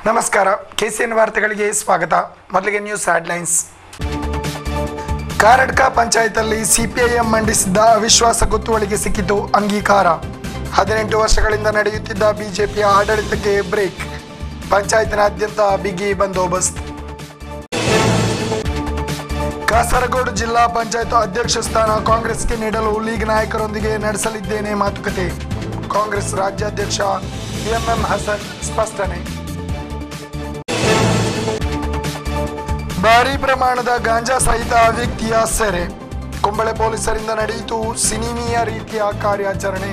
ನಮಸ್ಕಾರ ಕೆಸಿಎನ್ ವಾರ್ತೆಗಳಿಗೆ ಸ್ವಾಗತ ಮೊದಲಿಗೆ ನ್ಯೂಸ್ ಹೆಡ್ಲೈನ್ಸ್ ಕಾರಡ್ಕ ಪಂಚಾಯತಲ್ಲಿ ಸಿಪಿಐಎಂ ಮಂಡಿಸಿದ್ದ ಅವಿಶ್ವಾಸ ಗೊತ್ತುವಳಿಗೆ ಸಿಕ್ಕಿತು ಅಂಗೀಕಾರ ಹದಿನೆಂಟು ವರ್ಷಗಳಿಂದ ನಡೆಯುತ್ತಿದ್ದ ಬಿಜೆಪಿಯ ಆಡಳಿತಕ್ಕೆ ಬ್ರೇಕ್ ಪಂಚಾಯತ್ನಾದ್ಯಂತ ಬಿಗಿ ಬಂದೋಬಸ್ತ್ ಕಾಸರಗೋಡು ಜಿಲ್ಲಾ ಪಂಚಾಯತ್ ಅಧ್ಯಕ್ಷ ಸ್ಥಾನ ಕಾಂಗ್ರೆಸ್ಗೆ ನೀಡಲು ಲೀಗ್ ನಾಯಕರೊಂದಿಗೆ ನಡೆಸಲಿದ್ದೇನೆ ಮಾತುಕತೆ ಕಾಂಗ್ರೆಸ್ ರಾಜ್ಯಾಧ್ಯಕ್ಷ ಎಂಎಂ ಹಸನ್ ಸ್ಪಷ್ಟನೆ ಭಾರೀ ಪ್ರಮಾಣದ ಗಾಂಜಾ ಸಹಿತ ವ್ಯಕ್ತಿಯ ಸೆರೆ ಕುಂಬಳೆ ಪೊಲೀಸರಿಂದ ನಡೆಯಿತು ಸಿನಿಮೀಯ ರೀತಿಯ ಕಾರ್ಯಾಚರಣೆ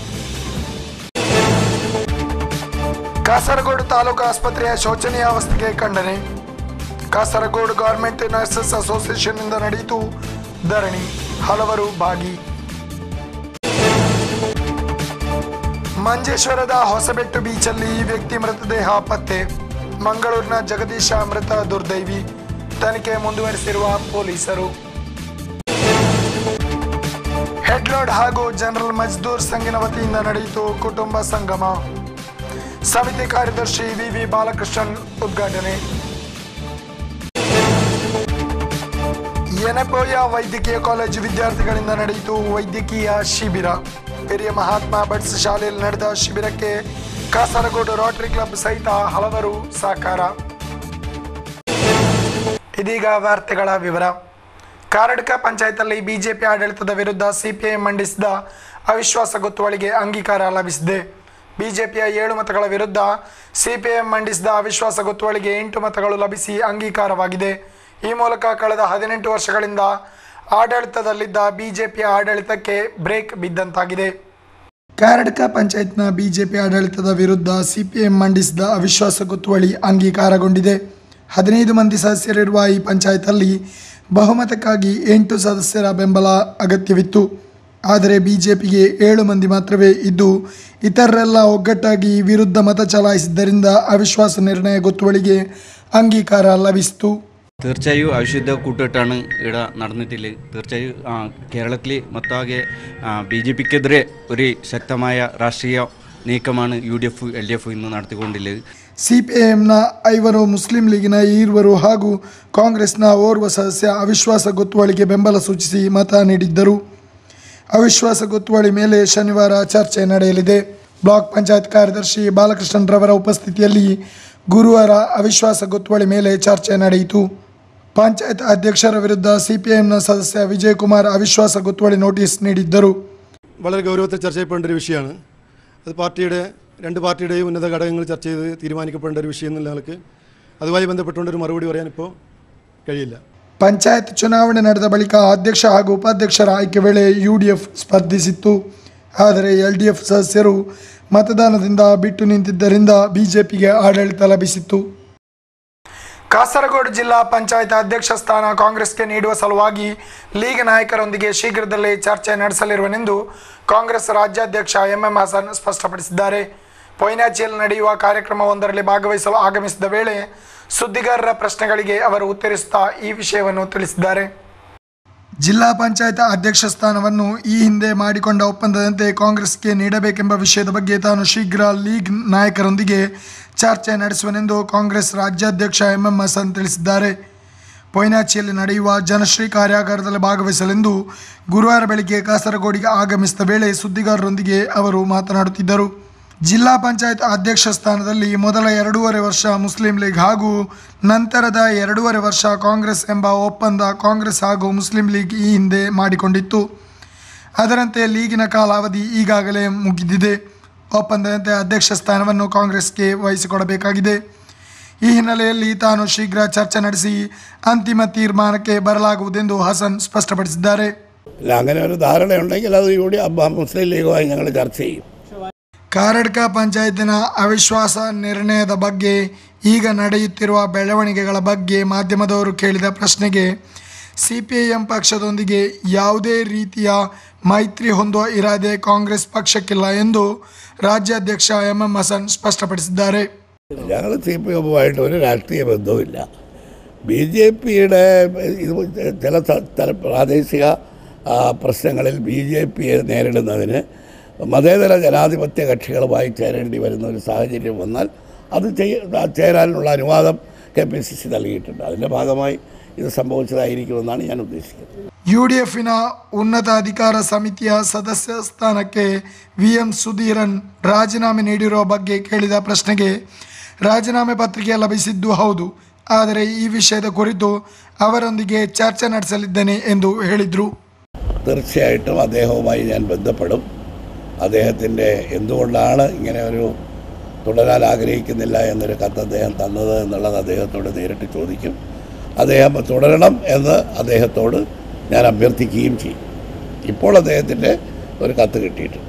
ಕಾಸರಗೋಡು ತಾಲೂಕು ಆಸ್ಪತ್ರೆಯ ಶೋಚನೀಯ ಅವಸ್ಥೆಗೆ ಖಂಡನೆ ಕಾಸರಗೋಡು ಗೌರ್ಮೆಂಟ್ ನರ್ಸಸ್ ಅಸೋಸಿಯೇಷನ್ ಇಂದ ನಡೆಯಿತು ಧರಣಿ ಹಲವರು ಭಾಗಿ ಮಂಜೇಶ್ವರದ ಹೊಸಬೆಟ್ಟು ಬೀಚಲ್ಲಿ ವ್ಯಕ್ತಿ ಮೃತದೇಹ ಪತ್ತೆ ಮಂಗಳೂರಿನ ಜಗದೀಶ ಮೃತ ದುರ್ದೈವಿ ತನಿಖೆ ಮುಂದುವರೆಸಿರುವ ಪೊಲೀಸರು ಹೆಡ್ಲೋಡ್ ಹಾಗೂ ಜನರಲ್ ಮಜ್ದೂರ್ ಸಂಘಿನ ವತಿಯಿಂದ ನಡೆಯಿತು ಕುಟುಂಬ ಸಂಗಮ ಸಮಿತಿ ಕಾರ್ಯದರ್ಶಿ ವಿವಿ ಬಾಲಕೃಷ್ಣನ್ ಉದ್ಘಾಟನೆ ಯನಪೋಯ ವೈದ್ಯಕೀಯ ಕಾಲೇಜು ವಿದ್ಯಾರ್ಥಿಗಳಿಂದ ನಡೆಯಿತು ವೈದ್ಯಕೀಯ ಶಿಬಿರ ಹಿರಿಯ ಮಹಾತ್ಮ ಬಟ್ಸ್ ಶಾಲೆಯಲ್ಲಿ ನಡೆದ ಶಿಬಿರಕ್ಕೆ ಕಾಸರಗೋಡು ರೋಟರಿ ಕ್ಲಬ್ ಸಹಿತ ಹಲವರು ಸಾಕಾರ ಇದೀಗ ವಾರ್ತೆಗಳ ವಿವರ ಕಾರಡ್ಕ ಪಂಚಾಯತಲ್ಲಿ ಬಿಜೆಪಿ ಆಡಳಿತದ ವಿರುದ್ಧ ಸಿಪಿಐಎಂ ಮಂಡಿಸಿದ ಅವಿಶ್ವಾಸ ಗೊತ್ತುವಳಿಗೆ ಅಂಗೀಕಾರ ಲಭಿಸಿದೆ ಬಿಜೆಪಿಯ ಏಳು ಮತಗಳ ವಿರುದ್ಧ ಸಿಪಿಐಎಂ ಮಂಡಿಸಿದ ಅವಿಶ್ವಾಸ ಗೊತ್ತುವಳಿಗೆ ಎಂಟು ಮತಗಳು ಲಭಿಸಿ ಅಂಗೀಕಾರವಾಗಿದೆ ಈ ಮೂಲಕ ಕಳೆದ ಹದಿನೆಂಟು ವರ್ಷಗಳಿಂದ ಆಡಳಿತದಲ್ಲಿದ್ದ ಬಿಜೆಪಿಯ ಆಡಳಿತಕ್ಕೆ ಬ್ರೇಕ್ ಬಿದ್ದಂತಾಗಿದೆ ಕಾರಡ್ಕ ಪಂಚಾಯತ್ನ ಬಿಜೆಪಿ ಆಡಳಿತದ ವಿರುದ್ಧ ಸಿಪಿಎಂ ಮಂಡಿಸಿದ ಅವಿಶ್ವಾಸ ಗೊತ್ತುವಳಿ ಅಂಗೀಕಾರಗೊಂಡಿದೆ ಹದಿನೈದು ಮಂದಿ ಸದಸ್ಯರಿರುವ ಈ ಪಂಚಾಯತಲ್ಲಿ ಬಹುಮತಕ್ಕಾಗಿ ಎಂಟು ಸದಸ್ಯರ ಬೆಂಬಲ ಅಗತ್ಯವಿತ್ತು ಆದರೆ ಬಿಜೆಪಿಗೆ ಏಳು ಮಂದಿ ಮಾತ್ರವೇ ಇದ್ದು ಇತರರೆಲ್ಲ ಒಗ್ಗಟ್ಟಾಗಿ ವಿರುದ್ಧ ಮತ ಚಲಾಯಿಸಿದ್ದರಿಂದ അവിശ്വാസ ನಿರ್ಣಯ ಗೊತ್ತುವಳಿಗೆ ಅಂಗೀಕಾರ ലഭിಸಿತು തീർച്ചയായും അവിശുദ്ധ കൂട്ടുകെട്ടാണ് ഇവിടെ നടന്നിട്ടുള്ളത് തീർച്ചയായും ആ, കേരളത്തിൽ മൊത്തമാകെ ബി ജെ പിക്കെതിരെ ഒരു ശക്തമായ രാഷ്ട്രീയ നീക്കമാണ് U D F L D F ഇന്ന് നടത്തിക്കൊണ്ടുള്ളത് ಸಿಪಿಐಎಂನ ಐವರು ಮುಸ್ಲಿಂ ಲೀಗಿನ ಈರುವರು ಹಾಗೂ ಕಾಂಗ್ರೆಸ್ನ ಓರ್ವ ಸದಸ್ಯ ಅವಿಶ್ವಾಸ ಗೊತ್ತುವಳಿಗೆ ಬೆಂಬಲ ಸೂಚಿಸಿ ಮತ ನೀಡಿದ್ದರು ಅವಿಶ್ವಾಸ ಗೊತ್ತುವಳಿ ಮೇಲೆ ಶನಿವಾರ ಚರ್ಚೆ ನಡೆಯಲಿದೆ ಬ್ಲಾಕ್ ಪಂಚಾಯತ್ ಕಾರ್ಯದರ್ಶಿ ಬಾಲಕೃಷ್ಣನ್ ರವರ ಉಪಸ್ಥಿತಿಯಲ್ಲಿ ಗುರುವಾರ ಅವಿಶ್ವಾಸ ಗೊತ್ತುವಳಿ ಮೇಲೆ ಚರ್ಚೆ ನಡೆಯಿತು ಪಂಚಾಯತ್ ಅಧ್ಯಕ್ಷರ ವಿರುದ್ಧ സിപിഐഎംನ സദസ്യ വിജയകുമാർ അവിശ്വാസ ಗೊತ್ತುವಳಿ നോട്ടീസ് നീടിದ್ದರು വളരെ ഗൗരവത്തിൽ ചർച്ച ചെയ്യപ്പെടേണ്ട ഒരു വിഷയമാണ് അത് പാർട്ടിയുടെ രണ്ട് പാർട്ടിയുടെയും ഉന്നത ഘടകങ്ങൾ ചർച്ച ചെയ്ത് തീരുമാനിക്കപ്പെടേണ്ട ഒരു വിഷയം എന്നുള്ള നിലക്ക് അതുമായി ബന്ധപ്പെട്ടുകൊണ്ട് ഒരു മറുപടി പറയാനിപ്പോൾ കഴിയില്ല ಪಂಚಾಯತ್ ಚುನಾವಣೆ ನಡೆದ ಬಳಿಕ ಅಧ್ಯಕ್ಷ ಹಾಗೂ ಉಪಾಧ್ಯಕ್ಷರ ಆಯ್ಕೆ ವೇಳೆ ಯು ಡಿ ಎಫ್ ಸ್ಪರ್ಧಿಸಿತ್ತು ಆದರೆ ಎಲ್ ಡಿ ಎಫ್ ಸದಸ್ಯರು ಮತದಾನದಿಂದ ಬಿಟ್ಟು ನಿಂತಿದ್ದರಿಂದ ಬಿಜೆಪಿಗೆ ಆಡಳಿತ ಲಭಿಸಿತ್ತು ಕಾಸರಗೋಡು ಜಿಲ್ಲಾ ಪಂಚಾಯತ್ ಅಧ್ಯಕ್ಷ ಸ್ಥಾನ ಕಾಂಗ್ರೆಸ್ಗೆ ನೀಡುವ ಸಲುವಾಗಿ ಲೀಗ್ ನಾಯಕರೊಂದಿಗೆ ಶೀಘ್ರದಲ್ಲೇ ಚರ್ಚೆ ನಡೆಸಲಿರುವನೆಂದು ಕಾಂಗ್ರೆಸ್ ರಾಜ್ಯಾಧ್ಯಕ್ಷ ಎಂಎಂ ಹಸನ್ ಸ್ಪಷ್ಟಪಡಿಸಿದ್ದಾರೆ ಪೊಯ್ನಾಚಿಯಲ್ಲಿ ನಡೆಯುವ ಕಾರ್ಯಕ್ರಮವೊಂದರಲ್ಲಿ ಭಾಗವಹಿಸಲು ಆಗಮಿಸಿದ ವೇಳೆ ಸುದ್ದಿಗಾರರ ಪ್ರಶ್ನೆಗಳಿಗೆ ಅವರು ಉತ್ತರಿಸುತ್ತಾ ಈ ವಿಷಯವನ್ನು ತಿಳಿಸಿದ್ದಾರೆ ಜಿಲ್ಲಾ ಪಂಚಾಯತ್ ಅಧ್ಯಕ್ಷ ಸ್ಥಾನವನ್ನು ಈ ಹಿಂದೆ ಮಾಡಿಕೊಂಡ ಒಪ್ಪಂದದಂತೆ ಕಾಂಗ್ರೆಸ್ಗೆ ನೀಡಬೇಕೆಂಬ ವಿಷಯದ ಬಗ್ಗೆ ತಾನು ಶೀಘ್ರ ಲೀಗ್ ನಾಯಕರೊಂದಿಗೆ ಚರ್ಚೆ ನಡೆಸುವನೆಂದು ಕಾಂಗ್ರೆಸ್ ರಾಜ್ಯಾಧ್ಯಕ್ಷ ಎಂಎಂ ಹಸನ್ ತಿಳಿಸಿದ್ದಾರೆ ಪೊಯ್ನಾಚಿಯಲ್ಲಿ ನಡೆಯುವ ಜನಶ್ರೀ ಕಾರ್ಯಾಗಾರದಲ್ಲಿ ಭಾಗವಹಿಸಲೆಂದು ಗುರುವಾರ ಬೆಳಗ್ಗೆ ಕಾಸರಗೋಡಿಗೆ ಆಗಮಿಸಿದ ವೇಳೆ ಸುದ್ದಿಗಾರರೊಂದಿಗೆ ಅವರು ಮಾತನಾಡುತ್ತಿದ್ದರು ಜಿಲ್ಲಾ ಪಂಚಾಯತ್ ಅಧ್ಯಕ್ಷ ಸ್ಥಾನದಲ್ಲಿ ಮೊದಲ ಎರಡೂವರೆ ವರ್ಷ ಮುಸ್ಲಿಂ ಲೀಗ್ ಹಾಗೂ ನಂತರದ ಎರಡೂವರೆ ವರ್ಷ ಕಾಂಗ್ರೆಸ್ ಎಂಬ ಒಪ್ಪಂದ ಕಾಂಗ್ರೆಸ್ ಹಾಗೂ ಮುಸ್ಲಿಂ ಲೀಗ್ ಈ ಹಿಂದೆ ಮಾಡಿಕೊಂಡಿತ್ತು ಅದರಂತೆ ಲೀಗಿನ ಕಾಲಾವಧಿ ಈಗಾಗಲೇ ಮುಗಿದಿದೆ ಒಪ್ಪಂದದಂತೆ ಅಧ್ಯಕ್ಷ ಸ್ಥಾನವನ್ನು ಕಾಂಗ್ರೆಸ್ಗೆ ವಹಿಸಿಕೊಡಬೇಕಾಗಿದೆ ಈ ಹಿನ್ನೆಲೆಯಲ್ಲಿ ತಾನು ಶೀಘ್ರ ಚರ್ಚೆ ನಡೆಸಿ ಅಂತಿಮ ತೀರ್ಮಾನಕ್ಕೆ ಬರಲಾಗುವುದೆಂದು ಹಸನ್ ಸ್ಪಷ್ಟಪಡಿಸಿದ್ದಾರೆ അല്ല അങ്ങനെ ഒരു ധാരണയുണ്ടെങ്കിൽ അത് കൂടി മുസ്ലിം ലീഗുമായി ഞങ്ങൾ ചർച്ച ചെയ്യും ಕಾರಡ್ಕ ಪಂಚಾಯತಿನ ಅವಿಶ್ವಾಸ ನಿರ್ಣಯದ ಬಗ್ಗೆ ಈಗ ನಡೆಯುತ್ತಿರುವ ಬೆಳವಣಿಗೆಗಳ ಬಗ್ಗೆ ಮಾಧ್ಯಮದವರು ಕೇಳಿದ ಪ್ರಶ್ನೆಗೆ ಸಿ ಪಿ ಐ ಎಂ ಪಕ್ಷದೊಂದಿಗೆ ಯಾವುದೇ ರೀತಿಯ ಮೈತ್ರಿ ಹೊಂದುವ ಇರಾದೆ ಕಾಂಗ್ರೆಸ್ ಪಕ್ಷಕ್ಕಿಲ್ಲ ಎಂದು ರಾಜ್ಯಾಧ್ಯಕ್ಷ ಎಂ ಎಂ ಹಸನ್ ಸ್ಪಷ್ಟಪಡಿಸಿದ್ದಾರೆ ഞങ്ങൾ സി പി എമ്മുമായിട്ട് ഒരു രാഷ്ട്രീയ ബന്ധവുമില്ല ബി ജെ പിയുടെ ഇത് ചില സ്ഥ- തല പ്രാദേശിക ആ, പ്രശ്നങ്ങളിൽ ബി ജെ പിയെ നേരിടുന്നതിന് മതേതര ജനാധിപത്യ കക്ഷികളുമായി ചേരേണ്ടി വരുന്ന ഒരു സാഹചര്യം വന്നാൽ അത് ചെയ്യ ചേരാനുള്ള അനുവാദം കെ പി സി സി നൽകിയിട്ടുണ്ട് അതിൻ്റെ ഭാഗമായി ഇത് സംഭവിച്ചതായിരിക്കുമെന്നാണ് ഞാൻ ഉദ്ദേശിക്കുന്നത് ಯು ಡಿ ಎಫಿನ ಉನ್ನತ ಅಧಿಕಾರ ಸಮಿತಿಯ ಸದಸ್ಯ ಸ್ಥಾನಕ್ಕೆ ವಿ ಎಂ ಸುಧೀರನ್ ರಾಜೀನಾಮೆ ನೀಡಿರುವ ಬಗ್ಗೆ ಕೇಳಿದ ಪ್ರಶ್ನೆಗೆ ರಾಜೀನಾಮೆ ಪತ್ರಿಕೆ ಲಭಿಸಿದ್ದು ಹೌದು ಆದರೆ ಈ ವಿಷಯದ ಕುರಿತು ಅವರೊಂದಿಗೆ ಚರ್ಚೆ ನಡೆಸಲಿದ್ದೇನೆ ಎಂದು ಹೇಳಿದರು തീർച്ചയായിട്ടും അദ്ദേഹവുമായി ഞാൻ ബന്ധപ്പെടും അദ്ദേഹത്തിൻ്റെ എന്തുകൊണ്ടാണ് ഇങ്ങനെ ഒരു തുടരാൻ ആഗ്രഹിക്കുന്നില്ല എന്നൊരു കത്ത് അദ്ദേഹം തന്നത് എന്നുള്ളത് അദ്ദേഹത്തോട് നേരിട്ട് ചോദിക്കും അദ്ദേഹം തുടരണം എന്ന് അദ്ദേഹത്തോട് ഞാൻ അഭ്യർത്ഥിക്കുകയും ചെയ്യും ഇപ്പോൾ അദ്ദേഹത്തിൻ്റെ ഒരു കത്ത് കിട്ടിയിട്ടുണ്ട്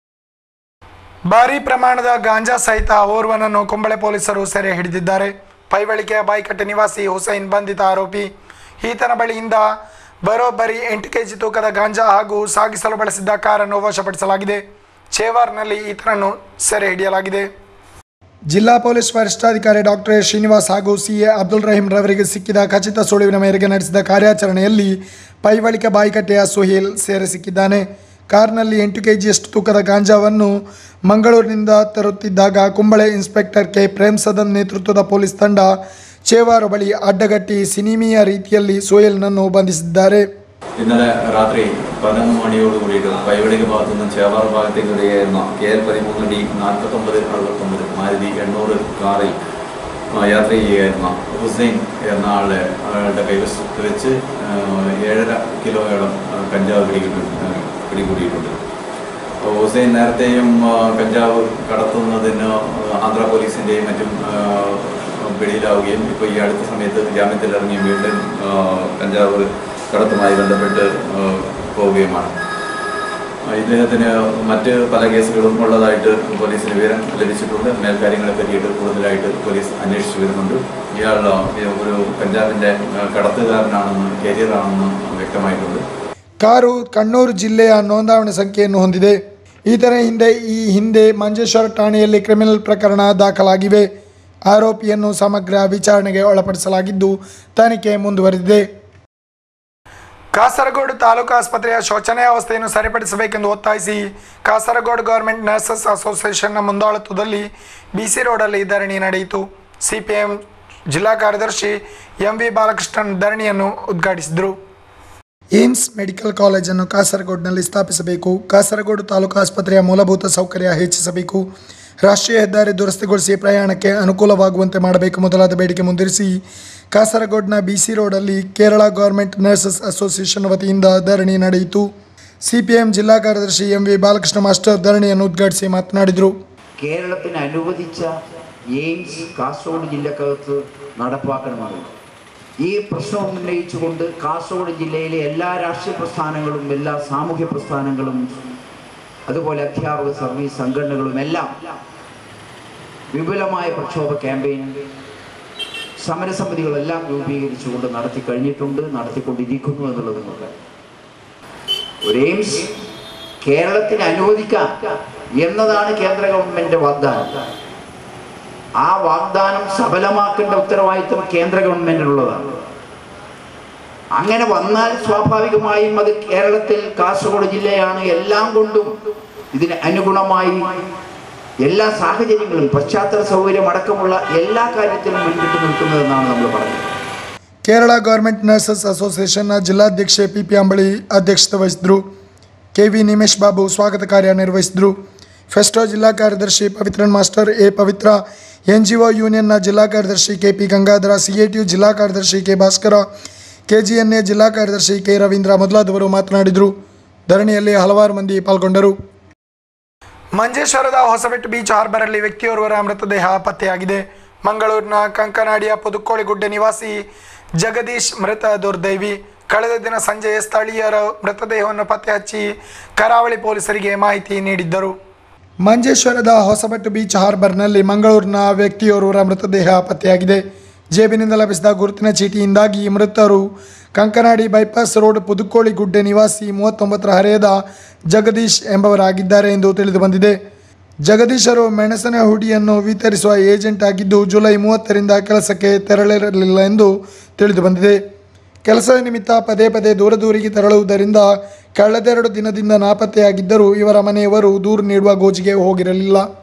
ಭಾರೀ ಪ್ರಮಾಣದ ಗಾಂಜಾ ಸಹಿತ ಓರ್ವನನ್ನು ಕುಂಬಳೆ ಪೊಲೀಸರು ಸೆರೆ ಹಿಡಿದಿದ್ದಾರೆ ಪೈವಳಿಕೆಯ ಬಾಯ್ಕಟ್ಟೆ ನಿವಾಸಿ ಹುಸೈನ್ ಬಂಧಿತ ಆರೋಪಿ ಈತನ ಬಳಿಯಿಂದ ಬರೋಬ್ಬರಿ ಎಂಟು ಕೆಜಿ ತೂಕದ ಗಾಂಜಾ ಹಾಗೂ ಸಾಗಿಸಲು ಬಳಸಿದ್ದ ಕಾರನ್ನು ವಶಪಡಿಸಲಾಗಿದೆ ಚೇವಾರ್ನಲ್ಲಿ ಈತನನ್ನು ಸೆರೆ ಹಿಡಿಯಲಾಗಿದೆ ಜಿಲ್ಲಾ ಪೊಲೀಸ್ ವರಿಷ್ಠಾಧಿಕಾರಿ ಡಾಕ್ಟರ್ ಎ ಶ್ರೀನಿವಾಸ್ ಹಾಗೂ ಸಿ ಎ ಅಬ್ದುಲ್ ರಹೀಂ ರವರಿಗೆ ಸಿಕ್ಕಿದ ಖಚಿತ ಸುಳಿವಿನ ಮೇರೆಗೆ ನಡೆಸಿದ ಕಾರ್ಯಾಚರಣೆಯಲ್ಲಿ ಪೈವಳಿಕೆ ಬಾಯಿಕಟ್ಟೆಯ ಸುಹೇಲ್ ಸೇರೆ ಸಿಕ್ಕಿದ್ದಾನೆ ಕಾರ್ನಲ್ಲಿ ಎಂಟು ಕೆಜಿಯಷ್ಟು ತೂಕದ ಗಾಂಜಾವನ್ನು ಮಂಗಳೂರಿನಿಂದ ತರುತ್ತಿದ್ದಾಗ ಕುಂಬಳೆ ಇನ್ಸ್ಪೆಕ್ಟರ್ ಕೆ ಪ್ರೇಮ್ ಸದನ್ ನೇತೃತ್ವದ ಪೊಲೀಸ್ ತಂಡ ಚೇವಾರು ಬಳಿ ಅಡ್ಡಗಟ್ಟಿ സിനിമീയ ರೀತಿಯಲ್ಲಿ സുഹേലിനನ್ನು ಬಂಧಿಸಿದ್ದಾರೆ ഇന്നലെ രാത്രി പതിനൊന്ന് മണിയോട് കൂടിയിട്ട് പൈവളിക ഭാഗത്തു നിന്നും ചേവാർ ഭാഗത്തേക്ക് വരികയായിരുന്ന കെ എൽ പതിമൂന്ന് ഡി നാൽപ്പത്തൊമ്പത് അറുപത്തൊമ്പത് മാരുതി എണ്ണൂറ് കാറിൽ ആ, യാത്ര ചെയ്യുകയായിരുന്ന ഹുസൈൻ എന്ന ആളെ അയാളുടെ കൈവശത്ത് വെച്ച് ആ, ഏഴര കിലോയോളം ആ, കഞ്ചാവ് പിടികിട്ടു ആ, പിടികൂടിയിട്ടുണ്ട് അപ്പോൾ ഹുസൈൻ നേരത്തെയും ആ, കഞ്ചാവ് കടത്തുന്നതിന് ആന്ധ്ര പോലീസിൻ്റെയും മറ്റും ആ, പിടിയിലാവുകയും ഇപ്പോൾ ഈ അടുത്ത സമയത്ത് ജാമ്യത്തിലിറങ്ങി വീണ്ടും ആ, കഞ്ചാവ് കടത്തുമായി ബന്ധപ്പെട്ട് ആ, പോവുകയുമാണ് ആ, ഇദ്ദേഹത്തിന് മറ്റ് പല കേസുകളും ഉള്ളതായിട്ട് പോലീസിന് വിവരം ലഭിച്ചിട്ടുണ്ട് മേൽക്കാര്യങ്ങളെ പറ്റിയിട്ട് കൂടുതലായിട്ട് പോലീസ് അന്വേഷിച്ചു വരുന്നുണ്ട് ഇയാൾ ആ, ഒരു കഞ്ചാവിൻ്റെ ആ, കടത്തുകാരനാണെന്ന് കരിയറാണെന്ന് വ്യക്തമായിട്ടുണ്ട് ಕಾರು ಕಣ್ಣೂರು ಜಿಲ್ಲೆಯ ನೋಂದಾವಣೆ ಸಂಖ್ಯೆಯನ್ನು ಹೊಂದಿದೆ ಈತನ ಹಿಂದೆ ಈ ಹಿಂದೆ ಮಂಜೇಶ್ವರ ಠಾಣೆಯಲ್ಲಿ ಕ್ರಿಮಿನಲ್ ಪ್ರಕರಣ ದಾಖಲಾಗಿವೆ ಆರೋಪಿಯನ್ನು ಸಮಗ್ರ ವಿಚಾರಣೆಗೆ ಒಳಪಡಿಸಲಾಗಿದ್ದು ತನಿಖೆ ಮುಂದುವರೆದಿದೆ ಕಾಸರಗೋಡು ತಾಲೂಕು ಆಸ್ಪತ್ರೆಯ ಶೋಚನೀಯ ಅವಸ್ಥೆಯನ್ನು ಸರಿಪಡಿಸಬೇಕೆಂದು ಒತ್ತಾಯಿಸಿ ಕಾಸರಗೋಡು ಗೌರ್ಮೆಂಟ್ ನರ್ಸಸ್ ಅಸೋಸಿಯೇಷನ್ನ ಮುಂದಾಳತ್ವದಲ್ಲಿ ಬಿಸಿ ರೋಡಲ್ಲಿ ಧರಣಿ ನಡೆಯಿತು ಸಿಪಿಎಂ ಜಿಲ್ಲಾ ಕಾರ್ಯದರ್ಶಿ ಎಂ ವಿ ಬಾಲಕೃಷ್ಣನ್ ಧರಣಿಯನ್ನು ಉದ್ಘಾಟಿಸಿದರು ಏಮ್ಸ್ ಮೆಡಿಕಲ್ ಕಾಲೇಜನ್ನು ಕಾಸರಗೋಡಿನಲ್ಲಿ ಸ್ಥಾಪಿಸಬೇಕು ಕಾಸರಗೋಡು ತಾಲೂಕು ಆಸ್ಪತ್ರೆಯ ಮೂಲಭೂತ ಸೌಕರ್ಯ ಹೆಚ್ಚಿಸಬೇಕು ರಾಷ್ಟ್ರೀಯ ಹೆದ್ದಾರಿ ದುರಸ್ತಿಗೊಳಿಸಿ ಪ್ರಯಾಣಕ್ಕೆ ಅನುಕೂಲವಾಗುವಂತೆ ಮಾಡಬೇಕು ಮೊದಲಾದ ಬೇಡಿಕೆ ಮುಂದಿರಿಸಿ ಕಾಸರಗೋಡ್ನ ಬಿಸಿ ರೋಡಲ್ಲಿ ಕೇರಳ ಗೌರ್ಮೆಂಟ್ ನರ್ಸಸ್ ಅಸೋಸಿಯೇಷನ್ ವತಿಯಿಂದ ಧರಣಿ ನಡೆಯಿತು ಸಿಪಿಎಂ ಜಿಲ್ಲಾ ಕಾರ್ಯದರ್ಶಿ ಎಂ ವಿ ಬಾಲಕೃಷ್ಣ ಮಾಸ್ಟರ್ ಧರಣಿಯನ್ನು ಉದ್ಘಾಟಿಸಿ മാതനാടിದರು കേരളത്തിന് അനുവദിച്ച എയിംസ് കാസർഗോഡ് ജില്ലക്കകത്ത് നടപ്പാക്കണമെന്ന് ഈ പ്രശ്നം ഉന്നയിച്ചുകൊണ്ട് കാസർഗോഡ് ജില്ലയിലെ എല്ലാ രാഷ്ട്രീയ പ്രസ്ഥാനങ്ങളും എല്ലാ സാമൂഹ്യ പ്രസ്ഥാനങ്ങളും അതുപോലെ അധ്യാപക സർവീസ് സംഘടനകളും എല്ലാം വിപുലമായ പ്രക്ഷോഭ ക്യാമ്പയിൻ സമരസമിതികളെല്ലാം രൂപീകരിച്ചുകൊണ്ട് നടത്തി കഴിഞ്ഞിട്ടുണ്ട് നടത്തിക്കൊണ്ടിരിക്കുന്നു എന്നുള്ളത് നമുക്കറിയാം ഒരു എയിംസ് കേരളത്തിന് അനുവദിക്കാം എന്നതാണ് കേന്ദ്ര ഗവൺമെന്റ് വാഗ്ദാനം ആ വാഗ്ദാനം സഫലമാക്കേണ്ട ഉത്തരവാദിത്വം കേന്ദ്ര ഗവൺമെന്റിനുള്ളതാണ് അങ്ങനെ വന്നാൽ സ്വാഭാവികമായും അത് കേരളത്തിൽ കാസർഗോഡ് ജില്ലയാണ് എല്ലാം കൊണ്ടും ഇതിന് അനുഗുണമായി എല്ലാ സാഹചര്യങ്ങളും പശ്ചാത്തല സൗകര്യം അടക്കമുള്ള എല്ലാ കാര്യത്തിലും മുൻപിട്ട് നിൽക്കുന്നതെന്നാണ് നമ്മൾ പറഞ്ഞത് ಕೇರಳ ಗೌರ್ಮೆಂಟ್ ನರ್ಸಸ್ ಅಸೋಸಿಯೇಷನ್ನ ಜಿಲ್ಲಾಧ್ಯಕ್ಷೆ ಪಿ ಪಿ ಅಂಬಳಿ ಅಧ್ಯಕ್ಷತೆ ವಹಿಸಿದರು ಕೆ ವಿ ನಿಮೇಶ್ ಬಾಬು ಸ್ವಾಗತ ಕಾರ್ಯ ನಿರ್ವಹಿಸಿದರು ಫೆಸ್ಟೋ ಜಿಲ್ಲಾ ಕಾರ್ಯದರ್ಶಿ Pavithran master A Pavithra N G O ಯೂನಿಯನ್ನ ಜಿಲ್ಲಾ ಕಾರ್ಯದರ್ಶಿ K P Gangadhara C A T U ಜಿಲ್ಲಾ ಕಾರ್ಯದರ್ಶಿ K Bhaskara K G N A ಜಿಲ್ಲಾ ಕಾರ್ಯದರ್ಶಿ ಕೆ ರವೀಂದ್ರ ಮೊದಲಾದವರು ಮಾತನಾಡಿದರು ಧರಣಿಯಲ್ಲಿ ಹಲವಾರು ಮಂದಿ ಪಾಲ್ಗೊಂಡರು ಮಂಜೇಶ್ವರದ ಹೊಸಬೆಟ್ಟು ಬೀಚ್ ಹಾರ್ಬರಲ್ಲಿ ವ್ಯಕ್ತಿಯೋರ್ವರ ಮೃತದೇಹ ಪತ್ತೆಯಾಗಿದೆ ಮಂಗಳೂರಿನ ಕಂಕನಾಡಿಯ ಪುದುಕೋಳಿಗುಡ್ಡೆ ನಿವಾಸಿ ಜಗದೀಶ್ ಮೃತ ದುರ್ದೈವಿ ಕಳೆದ ದಿನ ಸಂಜೆ ಸ್ಥಳೀಯರ ಮೃತದೇಹವನ್ನು ಪತ್ತೆ ಹಚ್ಚಿ ಕರಾವಳಿ ಪೊಲೀಸರಿಗೆ ಮಾಹಿತಿ ನೀಡಿದ್ದರು ಮಂಜೇಶ್ವರದ ಹೊಸಬೆಟ್ಟು ಬೀಚ್ ಹಾರ್ಬರ್ನಲ್ಲಿ ಮಂಗಳೂರಿನ ವ್ಯಕ್ತಿಯೋರ್ವರ ಮೃತದೇಹ ಪತ್ತೆಯಾಗಿದೆ ಜೇಬಿನಿಂದ ಲಭಿಸಿದ ಗುರುತಿನ ಚೀಟಿಯಿಂದಾಗಿ ಮೃತರು ಕಂಕನಾಡಿ ಬೈಪಾಸ್ ರೋಡ್ ಪುದುಕೋಳಿ ಗುಡ್ಡೆ ನಿವಾಸಿ ಮೂವತ್ತೊಂಬತ್ತರ ಹರೆಯದ ಜಗದೀಶ್ ಎಂಬವರಾಗಿದ್ದಾರೆ ಎಂದು ತಿಳಿದು ಬಂದಿದೆ ಜಗದೀಶರು ಮೆಣಸಿನ ಹುಡಿಯನ್ನು ವಿತರಿಸುವ ಏಜೆಂಟ್ ಆಗಿದ್ದು ಜುಲೈ ಮೂವತ್ತರಿಂದ ಕೆಲಸಕ್ಕೆ ತೆರಳಿರಲಿಲ್ಲ ಎಂದು ತಿಳಿದು ಬಂದಿದೆ ಕೆಲಸದ ನಿಮಿತ್ತ ಪದೇ ಪದೇ ದೂರ ದೂರಿಗೆ ತೆರಳುವುದರಿಂದ ಕಳೆದೆರಡು ದಿನದಿಂದ ನಾಪತ್ತೆಯಾಗಿದ್ದರೂ ಇವರ ಮನೆಯವರು ದೂರು ನೀಡುವ ಗೋಜಿಗೆ ಹೋಗಿರಲಿಲ್ಲ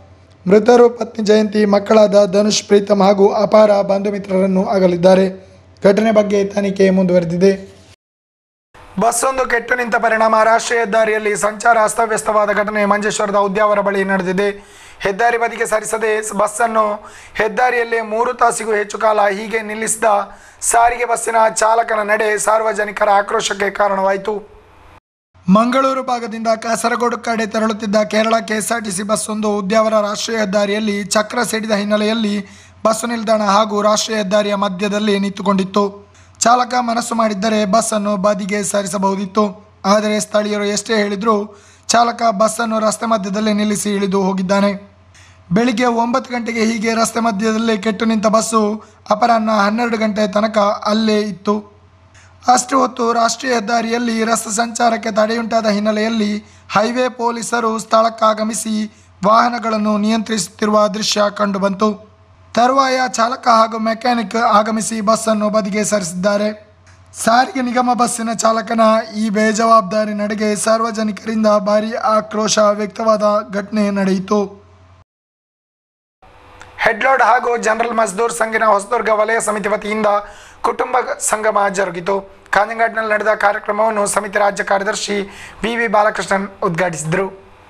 ಮೃತರು ಪತ್ನಿ ಜಯಂತಿ ಮಕ್ಕಳಾದ ಧನುಷ್ ಪ್ರೀತಮ್ ಹಾಗೂ ಅಪಾರ ಬಂಧು ಮಿತ್ರರನ್ನು ಅಗಲಿದ್ದಾರೆ ಘಟನೆ ಬಗ್ಗೆ ತನಿಖೆ ಮುಂದುವರೆದಿದೆ ಬಸ್ಸೊಂದು ಕೆಟ್ಟು ನಿಂತ ಪರಿಣಾಮ ರಾಷ್ಟ್ರೀಯ ಹೆದ್ದಾರಿಯಲ್ಲಿ ಸಂಚಾರ ಅಸ್ತವ್ಯಸ್ತವಾದ ಘಟನೆ ಮಂಜೇಶ್ವರದ ಉದ್ಯಾವರ ಬಳಿ ನಡೆದಿದೆ ಹೆದ್ದಾರಿ ಬದಿಗೆ ಸರಿಸದೆ ಬಸ್ಸನ್ನು ಹೆದ್ದಾರಿಯಲ್ಲಿ ಮೂರು ತಾಸಿಗೂ ಹೆಚ್ಚು ಕಾಲ ಹೀಗೆ ನಿಲ್ಲಿಸಿದ ಸಾರಿಗೆ ಬಸ್ಸಿನ ಚಾಲಕನ ನಡೆ ಸಾರ್ವಜನಿಕರ ಆಕ್ರೋಶಕ್ಕೆ ಕಾರಣವಾಯಿತು ಮಂಗಳೂರು ಭಾಗದಿಂದ ಕಾಸರಗೋಡು ಕಡೆ ತೆರಳುತ್ತಿದ್ದ ಕೇರಳ ಕೆಎಸ್ಆರ್ಟಿಸಿ ಬಸ್ಸೊಂದು ಉದ್ಯಾವರ ರಾಷ್ಟ್ರೀಯ ಹೆದ್ದಾರಿಯಲ್ಲಿ ಚಕ್ರ ಸಿಡಿದ ಹಿನ್ನೆಲೆಯಲ್ಲಿ ಬಸ್ಸು ನಿಲ್ದಾಣ ಹಾಗೂ ರಾಷ್ಟ್ರೀಯ ಹೆದ್ದಾರಿಯ ಮಧ್ಯದಲ್ಲಿ ನಿಂತುಕೊಂಡಿತ್ತು ಚಾಲಕ ಮನಸ್ಸು ಮಾಡಿದ್ದರೆ ಬಸ್ಸನ್ನು ಬದಿಗೆ ಸರಿಸಬಹುದಿತ್ತು ಆದರೆ ಸ್ಥಳೀಯರು ಎಷ್ಟೇ ಹೇಳಿದರೂ ಚಾಲಕ ಬಸ್ಸನ್ನು ರಸ್ತೆ ಮಧ್ಯದಲ್ಲೇ ನಿಲ್ಲಿಸಿ ಇಳಿದು ಹೋಗಿದ್ದಾನೆ ಬೆಳಿಗ್ಗೆ ಒಂಬತ್ತು ಗಂಟೆಗೆ ಹೀಗೆ ರಸ್ತೆ ಮಧ್ಯದಲ್ಲಿ ಕೆಟ್ಟು ನಿಂತ ಬಸ್ಸು ಅಪರಾಹ್ನ ಹನ್ನೆರಡು ಗಂಟೆ ತನಕ ಅಲ್ಲೇ ಇತ್ತು ಅಷ್ಟು ಹೊತ್ತು ರಾಷ್ಟ್ರೀಯ ಹೆದ್ದಾರಿಯಲ್ಲಿ ರಸ್ತೆ ಸಂಚಾರಕ್ಕೆ ತಡೆಯುಂಟಾದ ಹಿನ್ನೆಲೆಯಲ್ಲಿ ಹೈವೇ ಪೊಲೀಸರು ಸ್ಥಳಕ್ಕಾಗಮಿಸಿ ವಾಹನಗಳನ್ನು ನಿಯಂತ್ರಿಸುತ್ತಿರುವ ದೃಶ್ಯ ಕಂಡುಬಂತು ತರುವಾಯ ಚಾಲಕ ಹಾಗೂ ಮೆಕ್ಯಾನಿಕ್ ಆಗಮಿಸಿ ಬಸ್ಸನ್ನು ಬದಿಗೆ ಸರಿಸಿದ್ದಾರೆ ಸಾರಿಗೆ ನಿಗಮ ಬಸ್ಸಿನ ಚಾಲಕನ ಈ ಬೇಜವಾಬ್ದಾರಿ ನಡೆಗೆ ಸಾರ್ವಜನಿಕರಿಂದ ಭಾರಿ ಆಕ್ರೋಶ ವ್ಯಕ್ತವಾದ ಘಟನೆ ನಡೆಯಿತು ಹೆಡ್ಲೋಡ್ ಹಾಗೂ ಜನರಲ್ ಮಜ್ದೂರ್ ಸಂಘಿನ ಹೊಸದುರ್ಗ ವಲಯ ಸಮಿತಿ ವತಿಯಿಂದ ಕುಟುಂಬ ಸಂಗಮ ಜರುಗಿತು ಕಾಂಜಂಗಾಡ್ನಲ್ಲಿ ನಡೆದ ಕಾರ್ಯಕ್ರಮವನ್ನು ಸಮಿತಿ ರಾಜ್ಯ ಕಾರ್ಯದರ್ಶಿ ವಿ ವಿ ಬಾಲಕೃಷ್ಣನ್ ಉದ್ಘಾಟಿಸಿದರು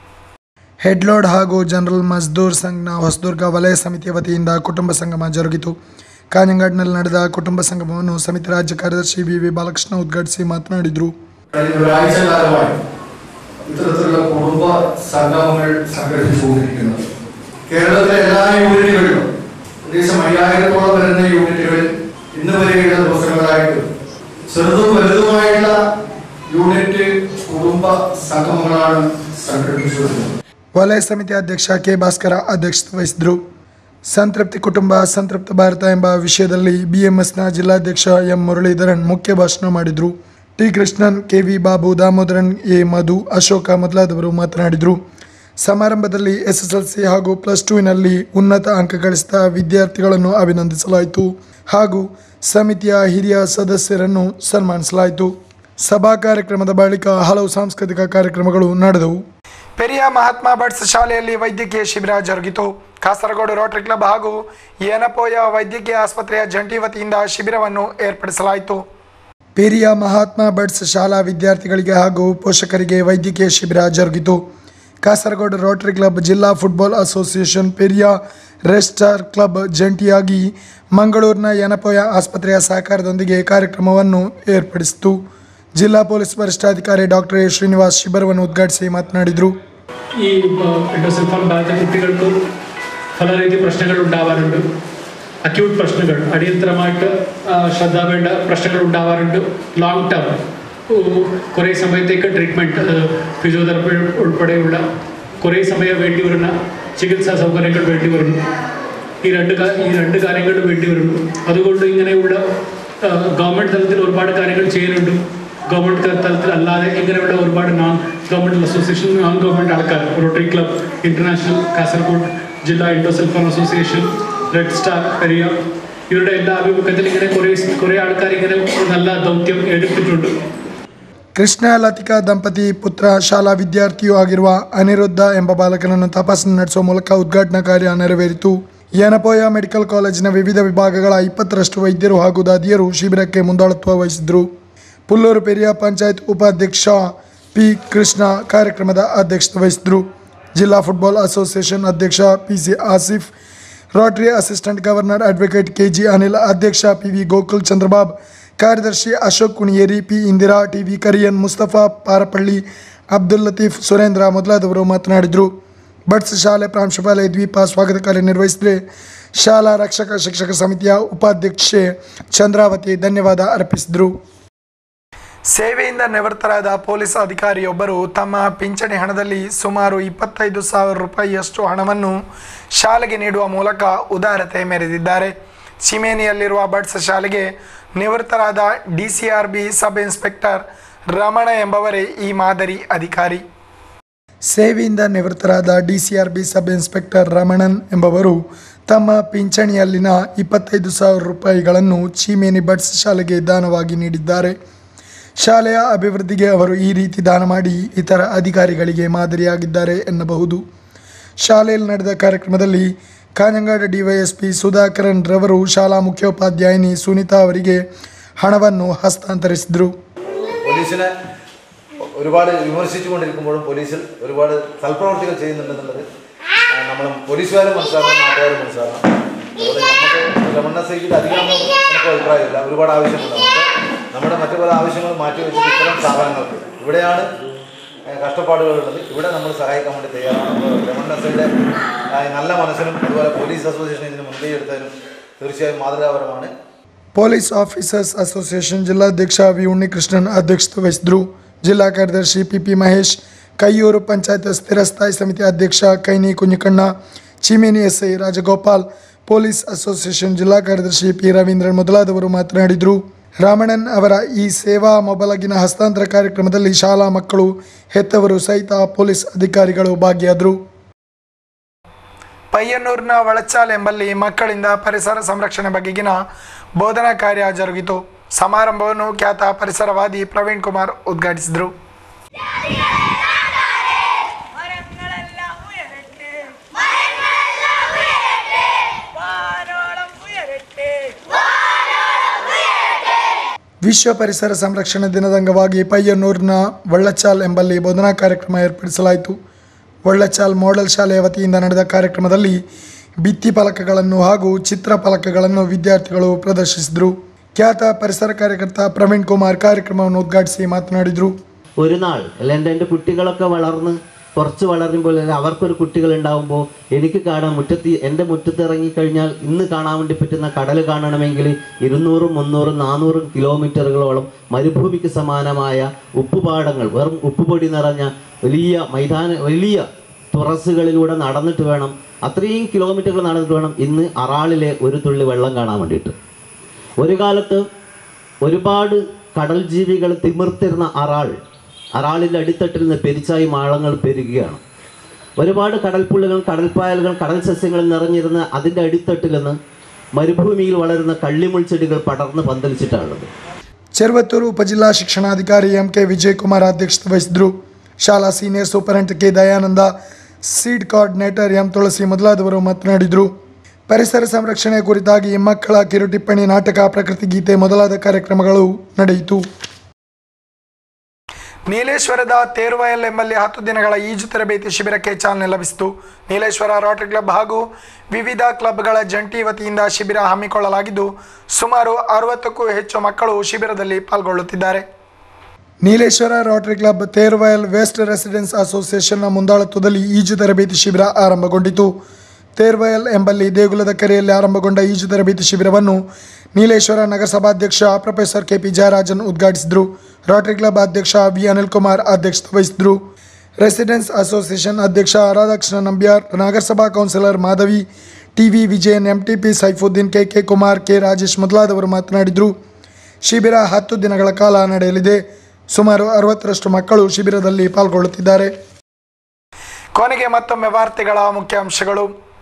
ಹೆಡ್ಲೋಡ್ ಹಾಗೂ ಜನರಲ್ ಮಜ್ದೂರ್ ಸಂಘನ ಹೊಸದುರ್ಗ ವಲಯ ಸಮಿತಿಯ ವತಿಯಿಂದ ಕುಟುಂಬ ಸಂಗಮ ಜರುಗಿತು ಕಾಂಜಂಗಾಡ್ನಲ್ಲಿ ನಡೆದ ಕುಟುಂಬ ಸಂಗಮವನ್ನು ಸಮಿತಿ ರಾಜ್ಯ ಕಾರ್ಯದರ್ಶಿ ವಿ ವಿ ಬಾಲಕೃಷ್ಣ ಉದ್ಘಾಟಿಸಿ മാತನಾಡಿದರು കഴിഞ്ഞ ഒരാഴ്ച കാലമായി ഇത്തരത്തിലുള്ള കുടുംബ സംഗമങ്ങൾ സംഘടിപ്പിച്ചുകൊണ്ടിരിക്കുന്നത് കേരളത്തിലെ എല്ലാ യൂണിറ്റുകളിലും ഏകദേശം അയ്യായിരത്തോളം വരുന്ന യൂണിറ്റുകളിൽ ഇന്ന് വരെയുള്ള ദിവസങ്ങളായിട്ട് ചെറുതും വലുതുമായുള്ള യൂണിറ്റ് കുടുംബ സംഗമങ്ങളാണ് സംഘടിപ്പിച്ചു വരുന്നത് ವಲಯ ಸಮಿತಿ ಅಧ್ಯಕ್ಷ ಕೆ ಭಾಸ್ಕರ ಅಧ್ಯಕ್ಷತೆ ವಹಿಸಿದರು ಸಂತೃಪ್ತಿ ಕುಟುಂಬ ಸಂತೃಪ್ತ ಭಾರತ ಎಂಬ ವಿಷಯದಲ್ಲಿ ಬಿಎಂಎಸ್ನ ಜಿಲ್ಲಾಧ್ಯಕ್ಷ ಎಂ ಮುರಳೀಧರನ್ ಮುಖ್ಯ ಭಾಷಣ ಮಾಡಿದರು T Krishnan K V Babu Damodaran A Madhu Ashoka ಮೊದಲಾದವರು ಮಾತನಾಡಿದರು ಸಮಾರಂಭದಲ್ಲಿ ಎಸ್ಎಸ್ಎಲ್ಸಿ ಹಾಗೂ ಪ್ಲಸ್ ಟೂವಿನಲ್ಲಿ ಉನ್ನತ ಅಂಕ ಗಳಿಸಿದ ವಿದ್ಯಾರ್ಥಿಗಳನ್ನು ಅಭಿನಂದಿಸಲಾಯಿತು ಹಾಗೂ ಸಮಿತಿಯ ಹಿರಿಯ ಸದಸ್ಯರನ್ನು ಸನ್ಮಾನಿಸಲಾಯಿತು ಸಭಾ ಕಾರ್ಯಕ್ರಮದ ಬಳಿಕ ಹಲವು ಸಾಂಸ್ಕೃತಿಕ ಕಾರ್ಯಕ್ರಮಗಳು ನಡೆದವು ಪೆರಿಯ ಮಹಾತ್ಮ ಬಟ್ಸ್ ಶಾಲೆಯಲ್ಲಿ ವೈದ್ಯಕೀಯ ಶಿಬಿರ ಜರುಗಿತು ಕಾಸರಗೋಡು ರೋಟರಿ ಕ್ಲಬ್ ಹಾಗೂ ಏನಪೋಯ ವೈದ್ಯಕೀಯ ಆಸ್ಪತ್ರೆಯ ಜಂಟಿ ವತಿಯಿಂದ ಶಿಬಿರವನ್ನು ಏರ್ಪಡಿಸಲಾಯಿತು ಪೆರಿಯ ಮಹಾತ್ಮ ಬಟ್ಸ್ ಶಾಲಾ ವಿದ್ಯಾರ್ಥಿಗಳಿಗೆ ಹಾಗೂ ಪೋಷಕರಿಗೆ ವೈದ್ಯಕೀಯ ಶಿಬಿರ ಜರುಗಿತು ಕಾಸರಗೋಡು ರೋಟರಿ ಕ್ಲಬ್ ಜಿಲ್ಲಾ football association Periya red star club ಜಂಟಿಯಾಗಿ ಮಂಗಳೂರಿನ ಯನಪೋಯ ಆಸ್ಪತ್ರೆಯ ಸಹಕಾರದೊಂದಿಗೆ ಕಾರ್ಯಕ್ರಮವನ್ನು ಏರ್ಪಡಿಸಿತು ಜಿಲ್ಲಾ ಪೊಲೀಸ್ ವರಿಷ್ಠಾಧಿಕಾರಿ ಡಾಕ್ಟರ್ ಎ ಶ್ರೀನಿವಾಸ್ ಶಿಬಿರವನ್ನು ಉದ್ಘಾಟಿಸಿ മാತನಾಡಿದರು ഈ എൻഡോസൾഫാൻ ബാധിത കുട്ടികൾക്ക് പല രീതി പ്രശ്നങ്ങൾ ഉണ്ടാവാറുണ്ട് അക്യൂട്ട് പ്രശ്നങ്ങൾ അടിയന്തരമായിട്ട് ആ, ശ്രദ്ധ വേണ്ട പ്രശ്നങ്ങൾ ഉണ്ടാവാറുണ്ട് ലോങ് ടേം കുറേ സമയത്തേക്ക് ട്രീറ്റ്മെൻറ്റ് ഫിസിയോതെറപ്പി ഉൾപ്പെടെയുള്ള കുറേ സമയം വേണ്ടി വരുന്ന ചികിത്സാ സൗകര്യങ്ങൾ വേണ്ടി വരുന്നു ഈ രണ്ട് കാ- ഈ രണ്ട് കാര്യങ്ങൾ വേണ്ടി വരുന്നു അതുകൊണ്ട് ഇങ്ങനെയുള്ള ഗവൺമെൻറ് തലത്തിൽ ഒരുപാട് കാര്യങ്ങൾ ചെയ്യുന്നുണ്ട് ഗവൺമെൻറ് തലത്തിൽ അല്ലാതെ ഇങ്ങനെയുള്ള ഒരുപാട് non government association non government ആൾക്കാർ റോട്ടറി ക്ലബ് ഇന്റർനാഷണൽ കാസർഗോഡ് ജില്ലാ endosulfan association red star Periya ഇവരുടെ എല്ലാ ആഭിമുഖ്യത്തിൽ ഇങ്ങനെ കുറേ കുറേ ആൾക്കാർ ഇങ്ങനെ നല്ല ദൗത്യം എടുത്തിട്ടുണ്ട് ಕೃಷ್ಣ ಲತಿಕಾ ದಂಪತಿ ಪುತ್ರ ಶಾಲಾ ವಿದ್ಯಾರ್ಥಿಯೂ ಆಗಿರುವ ಅನಿರುದ್ಧ ಎಂಬ ಬಾಲಕನನ್ನು ತಪಾಸಣೆ ನಡೆಸುವ ಮೂಲಕ ಉದ್ಘಾಟನಾ ಕಾರ್ಯ ನೆರವೇರಿತು ಯನಪೋಯ ಮೆಡಿಕಲ್ ಕಾಲೇಜಿನ ವಿವಿಧ ವಿಭಾಗಗಳ ಇಪ್ಪತ್ತರಷ್ಟು ವೈದ್ಯರು ಹಾಗೂ ದಾದಿಯರು ಶಿಬಿರಕ್ಕೆ ಮುಂದಾಳತ್ವ ವಹಿಸಿದರು ಪುಲ್ಲೂರು ಪೆರಿಯ ಪಂಚಾಯತ್ ಉಪಾಧ್ಯಕ್ಷ ಪಿ ಕೃಷ್ಣ ಕಾರ್ಯಕ್ರಮದ ಅಧ್ಯಕ್ಷತೆ ವಹಿಸಿದರು ಜಿಲ್ಲಾ ಫುಟ್ಬಾಲ್ ಅಸೋಸಿಯೇಷನ್ ಅಧ್ಯಕ್ಷ P C Asif rotary assistant governor advocate K G Anil ಅಧ್ಯಕ್ಷ ಪಿ ವಿ ಗೋಕುಲ್ ಚಂದ್ರಬಾಬ್ ಕಾರ್ಯದರ್ಶಿ Ashok Kuniyeri P Indira T V Kariyan Mustafa Parappally Abdul Latheef Surendra ಮೊದಲಾದವರು ಮಾತನಾಡಿದರು ಬಟ್ಸ್ ಶಾಲೆ ಪ್ರಾಂಶುಪಾಲೆ ದ್ವೀಪ ಸ್ವಾಗತ ಕಾರ್ಯ ನಿರ್ವಹಿಸಿದರೆ ಶಾಲಾ ರಕ್ಷಕ ಶಿಕ್ಷಕ ಸಮಿತಿಯ ಉಪಾಧ್ಯಕ್ಷೆ ಚಂದ್ರಾವತಿ ಧನ್ಯವಾದ ಅರ್ಪಿಸಿದರು ಸೇವೆಯಿಂದ ನಿವೃತ್ತರಾದ ಪೊಲೀಸ್ ಅಧಿಕಾರಿಯೊಬ್ಬರು ತಮ್ಮ ಪಿಂಚಣಿ ಹಣದಲ್ಲಿ ಸುಮಾರು ಇಪ್ಪತ್ತೈದು ಸಾವಿರ ರೂಪಾಯಿಯಷ್ಟು ಹಣವನ್ನು ಶಾಲೆಗೆ ನೀಡುವ ಮೂಲಕ ಉದಾರತೆ ಮೆರೆದಿದ್ದಾರೆ ಚಿಮೇನಿಯಲ್ಲಿರುವ ಬಡ್ಸ್ ಶಾಲೆಗೆ ನಿವೃತ್ತರಾದ D C R B sub inspector Ramana ಎಂಬವರೇ ಈ ಮಾದರಿ ಅಧಿಕಾರಿ ಸೇವೆಯಿಂದ ನಿವೃತ್ತರಾದ D C R B sub inspector Ramanan ಎಂಬವರು ತಮ್ಮ ಪಿಂಚಣಿಯಲ್ಲಿನ ಇಪ್ಪತ್ತೈದು ಸಾವಿರ ರೂಪಾಯಿಗಳನ್ನು ಚೀಮೇನಿ ಬಡ್ಸ್ ಶಾಲೆಗೆ ದಾನವಾಗಿ ನೀಡಿದ್ದಾರೆ ಶಾಲೆಯ ಅಭಿವೃದ್ಧಿಗೆ ಅವರು ಈ ರೀತಿ ದಾನ ಮಾಡಿ ಇತರ ಅಧಿಕಾರಿಗಳಿಗೆ ಮಾದರಿಯಾಗಿದ್ದಾರೆ ಎನ್ನಬಹುದು ಶಾಲೆಯಲ್ಲಿ ನಡೆದ ಕಾರ್ಯಕ್ರಮದಲ್ಲಿ ಕಾഞ്ഞങ്ങാട് ಡಿವೈಎಸ್ಪಿ ಸುಧಾಕರನ್ ರವರು ಶಾಲಾ ಮುಖ್ಯೋಪಾಧ್ಯಾಯಿನಿ ಸುನೀತಾ ಅವರಿಗೆ ಹಣವನ್ನು ಹಸ್ತಾಂತರಿಸಿದರು പോലീസിനെ ഒരുപാട് വിമർശിച്ചു കൊണ്ടിരിക്കുമ്പോഴും പോലീസിൽ ഒരുപാട് സൽപ്രവർത്തികൾ ചെയ്യുന്നുണ്ടെന്നുള്ളത് നമ്മൾ പോലീസുകാരും മനസ്സിലാക്കണം നാട്ടുകാരും മനസ്സിലാക്കണം അതുപോലെ നമുക്ക് രമണ്ണ സൈക്കിൾ അധികമൊന്നും എനിക്ക് അഭിപ്രായമില്ല ഒരുപാട് ആവശ്യമുണ്ട് നമുക്ക് നമ്മുടെ മറ്റു പല ആവശ്യങ്ങളും മാറ്റി വെച്ചിട്ട് ഇത്തരം സ്ഥാപനങ്ങൾക്ക് ഇവിടെയാണ് ഏഹ്, കഷ്ടപ്പാടുകളുള്ളത് ഇവിടെ നമ്മൾ സഹായിക്കാൻ വേണ്ടി തയ്യാറാണ് അപ്പോൾ രമണ്ണ സൈഡിലെ നല്ല മനസ്സിനും അതുപോലെ പോലീസ് അസോസിയേഷൻ ഇതിന് മുൻകൈ എടുത്തതിനും തീർച്ചയായും മാതൃകാപരമാണ് ಪೊಲೀಸ್ ಆಫೀಸರ್ಸ್ ಅಸೋಸಿಯೇಷನ್ ಜಿಲ್ಲಾಧ್ಯಕ್ಷ ವಿ ಉನ್ನಿಕೃಷ್ಣನ್ ಅಧ್ಯಕ್ಷತೆ ವಹಿಸಿದರು ಜಿಲ್ಲಾ ಕಾರ್ಯದರ್ಶಿ ಪಿ ಪಿ ಮಹೇಶ್ ಕೈಯೂರು ಪಂಚಾಯತ್ ಸ್ಥಿರ ಸ್ಥಾಯಿ ಸಮಿತಿ ಅಧ್ಯಕ್ಷ Kaini Kunhikanna Cheemeni SI Rajagopal police association ಜಿಲ್ಲಾ ಕಾರ್ಯದರ್ಶಿ ಪಿ ರವೀಂದ್ರನ್ ಮೊದಲಾದವರು ಮಾತನಾಡಿದರು ರಾಮಣ್ಣನ್ ಅವರ ಈ ಸೇವಾ ಮೊಬಲಗಿನ ಹಸ್ತಾಂತರ ಕಾರ್ಯಕ್ರಮದಲ್ಲಿ ಶಾಲಾ ಮಕ್ಕಳು ಹೆತ್ತವರು ಸಹಿತ ಪೊಲೀಸ್ ಅಧಿಕಾರಿಗಳು ಭಾಗಿಯಾದರು ಪಯ್ಯನ್ನೂರಿನ ಒಳಚಾಲ್ ಎಂಬಲ್ಲಿ ಮಕ್ಕಳಿಂದ ಪರಿಸರ ಸಂರಕ್ಷಣೆ ಬಗೆಗಿನ ಬೋಧನಾ ಕಾರ್ಯ ಜರುಗಿತು ಸಮಾರಂಭವನ್ನು ಖ್ಯಾತ ಪರಿಸರವಾದಿ ಪ್ರವೀಣ್ ಕುಮಾರ್ ಉದ್ಘಾಟಿಸಿದರು മരങ്ങളെല്ലാം ഉയരട്ടെ വാനോളം ഉയരട്ടെ ವಿಶ್ವ ಪರಿಸರ ಸಂರಕ್ಷಣೆ ದಿನದ ಅಂಗವಾಗಿ ಪಯ್ಯನ್ನೂರಿನ ಒಳ್ಳಚಾಲ್ ಎಂಬಲ್ಲಿ ಬೋಧನಾ ಕಾರ್ಯಕ್ರಮ ಏರ್ಪಡಿಸಲಾಯಿತು ಒಳ್ಳಚಾಲ್ ಮಾಡೆಲ್ ಶಾಲೆಯ ವತಿಯಿಂದ ನಡೆದ ಕಾರ್ಯಕ್ರಮದಲ್ಲಿ ಭಿತ್ತಿ ಫಲಕಗಳನ್ನು ಹಾಗೂ ಚಿತ್ರ ಫಲಕಗಳನ್ನು ವಿದ್ಯಾರ್ಥಿಗಳು ಪ್ರದರ್ಶಿಸಿದರು ಖ್ಯಾತ ಪರಿಸರ ಕಾರ್ಯಕರ್ತ ಪ್ರವೀಣ್ ಕುಮಾರ್ ಕಾರ್ಯಕ್ರಮವನ್ನು ಉದ್ಘಾಟಿಸಿ ಮಾತನಾಡಿದರು ഒരു നാൾ അല്ല എൻ്റെ എൻ്റെ കുട്ടികളൊക്കെ വളർന്ന് കുറച്ച് വളരുമ്പോൾ അല്ലെങ്കിൽ അവർക്കൊരു കുട്ടികൾ ഉണ്ടാകുമ്പോൾ എനിക്ക് കാണാൻ മുറ്റത്ത് എൻ്റെ മുറ്റത്ത് ഇറങ്ങിക്കഴിഞ്ഞാൽ ഇന്ന് കാണാൻ വേണ്ടി പറ്റുന്ന കടൽ കാണണമെങ്കിൽ ഇരുന്നൂറും മുന്നൂറും നാനൂറും കിലോമീറ്ററുകളോളം മരുഭൂമിക്ക് സമാനമായ ഉപ്പുപാടങ്ങൾ വെറും ഉപ്പുപൊടി നിറഞ്ഞ വലിയ മൈതാന വലിയ തുറസുകളിലൂടെ നടന്നിട്ട് വേണം അത്രയും കിലോമീറ്ററുകൾ നടന്നിട്ട് വേണം ഇന്ന് അറാളിലെ ഒരു തുള്ളി വെള്ളം കാണാൻ വേണ്ടിയിട്ട് ഒരു കാലത്ത് ഒരുപാട് കടൽ ജീവികൾ തിമിർത്തിരുന്ന അറാൾ അറാളിൻ്റെ അടിത്തട്ടിൽ നിന്ന് പെരിച്ചായി മാളങ്ങൾ പെരുകയാണ് ഒരുപാട് കടൽപ്പുള്ളികൾ കടൽപ്പായലുകൾ കടൽ സസ്യങ്ങൾ നിറഞ്ഞിരുന്ന അതിൻ്റെ അടിത്തട്ടിൽ നിന്ന് മരുഭൂമിയിൽ വളരുന്ന കള്ളിമുൾ ചെടികൾ പടർന്ന് പന്തലിച്ചിട്ടാണുള്ളത് ಚೆರ್ವತ್ತೂರು ಉಪಜಿಲ್ಲಾ ಶಿಕ್ಷಣಾಧಿಕಾರಿ ಎಂ ಕೆ ವಿಜಯಕುಮಾರ್ ಅಧ್ಯಕ್ಷತೆ ವಹಿಸಿದರು ಶಾಲಾ senior superintendent K Dayananda seed coordinator M Tulasi ಮೊದಲಾದವರು ಮಾತನಾಡಿದರು ಪರಿಸರ ಸಂರಕ್ಷಣೆ ಕುರಿತಾಗಿ ಮಕ್ಕಳ ಕಿರುಟಿಪ್ಪಣಿ ನಾಟಕ ಪ್ರಕೃತಿ ಗೀತೆ ಮೊದಲಾದ ಕಾರ್ಯಕ್ರಮಗಳು ನಡೆಯಿತು ನೀಲೇಶ್ವರದ ತೇರುವಯಲ್ ಎಂಬಲ್ಲಿ ಹತ್ತು ದಿನಗಳ ಈಜು ತರಬೇತಿ ಶಿಬಿರಕ್ಕೆ ಚಾಲನೆ ಲಭಿಸಿತು ನೀಲೇಶ್ವರ ರೋಟರಿ ಕ್ಲಬ್ ಹಾಗೂ ವಿವಿಧ ಕ್ಲಬ್ಗಳ ಜಂಟಿ ವತಿಯಿಂದ ಶಿಬಿರ ಹಮ್ಮಿಕೊಳ್ಳಲಾಗಿದ್ದು ಸುಮಾರು ಅರವತ್ತಕ್ಕೂ ಹೆಚ್ಚು ಮಕ್ಕಳು ಶಿಬಿರದಲ್ಲಿ ಪಾಲ್ಗೊಳ್ಳುತ್ತಿದ್ದಾರೆ Nileshwar rotary club Thervayal west residents ಅಸೋಸಿಯೇಷನ್ನ ಮುಂದಾಳತ್ವದಲ್ಲಿ ಈಜು ತರಬೇತಿ ಶಿಬಿರ ಆರಂಭಗೊಂಡಿತು ತೇರ್ವಯಲ್ ಎಂಬಲ್ಲಿ ದೇಗುಲದ ಕೆರೆಯಲ್ಲಿ ಆರಂಭಗೊಂಡ ಈಜು ತರಬೇತಿ ಶಿಬಿರವನ್ನು ನೀಲೇಶ್ವರ ನಗರಸಭಾಧ್ಯಕ್ಷ ಪ್ರೊಫೆಸರ್ ಕೆ ಪಿ ಜಯರಾಜನ್ ಉದ್ಘಾಟಿಸಿದರು ರೋಟರಿ ಕ್ಲಬ್ ಅಧ್ಯಕ್ಷ ವಿ ಅನಿಲ್ ಕುಮಾರ್ ಅಧ್ಯಕ್ಷತೆ ವಹಿಸಿದರು ರೆಸಿಡೆನ್ಸ್ ಅಸೋಸಿಯೇಷನ್ ಅಧ್ಯಕ್ಷ ರಾಧಾಕೃಷ್ಣ ನಂಬ್ಯಾರ್ ನಗರಸಭಾ councillor Madhavi TV Vijayan MTP Saifuddin K K Kumar K Rajesh ಮೊದಲಾದವರು ಮಾತನಾಡಿದರು ಶಿಬಿರ ಹತ್ತು ದಿನಗಳ ಕಾಲ ನಡೆಯಲಿದೆ ಸುಮಾರು ಅರವತ್ತರಷ್ಟು ಮಕ್ಕಳು ಶಿಬಿರದಲ್ಲಿ ಪಾಲ್ಗೊಳ್ಳುತ್ತಿದ್ದಾರೆ ಕೊನೆಗೆ ಮತ್ತೊಮ್ಮೆ ವಾರ್ತೆಗಳ ಮುಖ್ಯಾಂಶಗಳು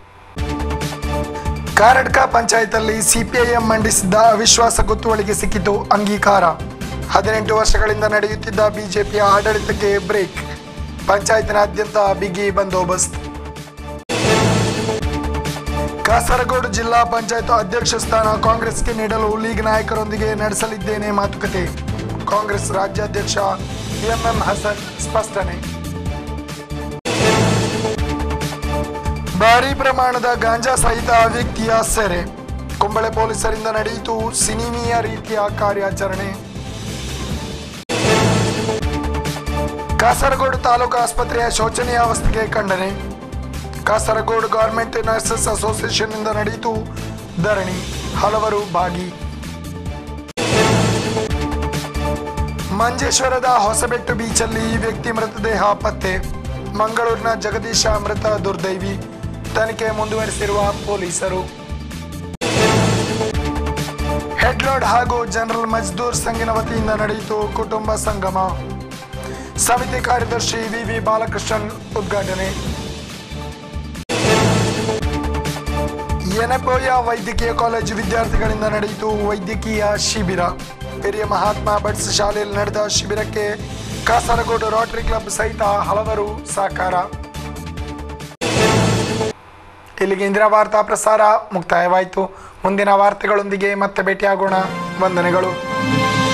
ಕಾರಡ್ಕ ಪಂಚಾಯತಲ್ಲಿ ಸಿಪಿಐಎಂ ಮಂಡಿಸಿದ್ದ ಅವಿಶ್ವಾಸ ಗೊತ್ತುವಳಿಗೆ ಸಿಕ್ಕಿತು ಅಂಗೀಕಾರ ಹದಿನೆಂಟು ವರ್ಷಗಳಿಂದ ನಡೆಯುತ್ತಿದ್ದ ಬಿಜೆಪಿಯ ಆಡಳಿತಕ್ಕೆ ಬ್ರೇಕ್ ಪಂಚಾಯತ್ನಾದ್ಯಂತ ಬಿಗಿ ಬಂದೋಬಸ್ತ್ ಕಾಸರಗೋಡು ಜಿಲ್ಲಾ ಪಂಚಾಯತ್ ಅಧ್ಯಕ್ಷ ಸ್ಥಾನ ಕಾಂಗ್ರೆಸ್ಗೆ ನೀಡಲು ಲೀಗ್ ನಾಯಕರೊಂದಿಗೆ ನಡೆಸಲಿದ್ದೇನೆ ಮಾತುಕತೆ ಕಾಂಗ್ರೆಸ್ ರಾಜ್ಯಾಧ್ಯಕ್ಷ ಎಂಎಂ ಹಸನ್ ಸ್ಪಷ್ಟನೆ ಭಾರೀ ಪ್ರಮಾಣದ ಗಾಂಜಾ ಸಹಿತ ವ್ಯಕ್ತಿಯ ಸೆರೆ ಕುಂಬಳೆ ಪೊಲೀಸರಿಂದ ನಡೆಯಿತು ಸಿನಿಮೀಯ ರೀತಿಯ ಕಾರ್ಯಾಚರಣೆ ಕಾಸರಗೋಡು ತಾಲೂಕು ಆಸ್ಪತ್ರೆಯ ಶೋಚನೀಯ ಅವಸ್ಥೆಗೆ ಖಂಡನೆ ಕಾಸರಗೋಡು ಗೌರ್ಮೆಂಟ್ ನರ್ಸಸ್ ಅಸೋಸಿಯೇಷನ್ನಿಂದ ನಡೆಯಿತು ಧರಣಿ ಹಲವರು ಭಾಗಿ ಮಂಜೇಶ್ವರದ ಹೊಸಬೆಟ್ಟು ಬೀಚಲ್ಲಿ ವ್ಯಕ್ತಿ ಮೃತದೇಹ ಪತ್ತೆ ಮಂಗಳೂರಿನ ಜಗದೀಶ ಮೃತ ದುರ್ದೈವಿ ತನಿಖೆ ಮುಂದುವರೆಸಿರುವ ಪೊಲೀಸರು ಹೆಡ್ಲೋಡ್ ಹಾಗೂ ಜನರಲ್ ಮಜ್ದೂರ್ ಸಂಘಿನ ವತಿಯಿಂದ ನಡೆಯಿತು ಕುಟುಂಬ ಸಂಗಮ ಸಮಿತಿ ಕಾರ್ಯದರ್ಶಿ ವಿ ವಿ ಬಾಲಕೃಷ್ಣನ್ ಉದ್ಘಾಟನೆ ಎನಪೋಯ ವೈದ್ಯಕೀಯ ಕಾಲೇಜು ವಿದ್ಯಾರ್ಥಿಗಳಿಂದ ನಡೆಯಿತು ವೈದ್ಯಕೀಯ ಶಿಬಿರ ಹಿರಿಯ ಮಹಾತ್ಮ ಬಟ್ಸ್ ಶಾಲೆಯಲ್ಲಿ ನಡೆದ ಶಿಬಿರಕ್ಕೆ ಕಾಸರಗೋಡು ರೋಟರಿ ಕ್ಲಬ್ ಸಹಿತ ಹಲವರು ಸಾಕಾರ ಇಲ್ಲಿಗೆ ಇಂದಿನ ವಾರ್ತಾ ಪ್ರಸಾರ ಮುಕ್ತಾಯವಾಯಿತು ಮುಂದಿನ ವಾರ್ತೆಗಳೊಂದಿಗೆ ಮತ್ತೆ ಭೇಟಿಯಾಗೋಣ ವಂದನೆಗಳು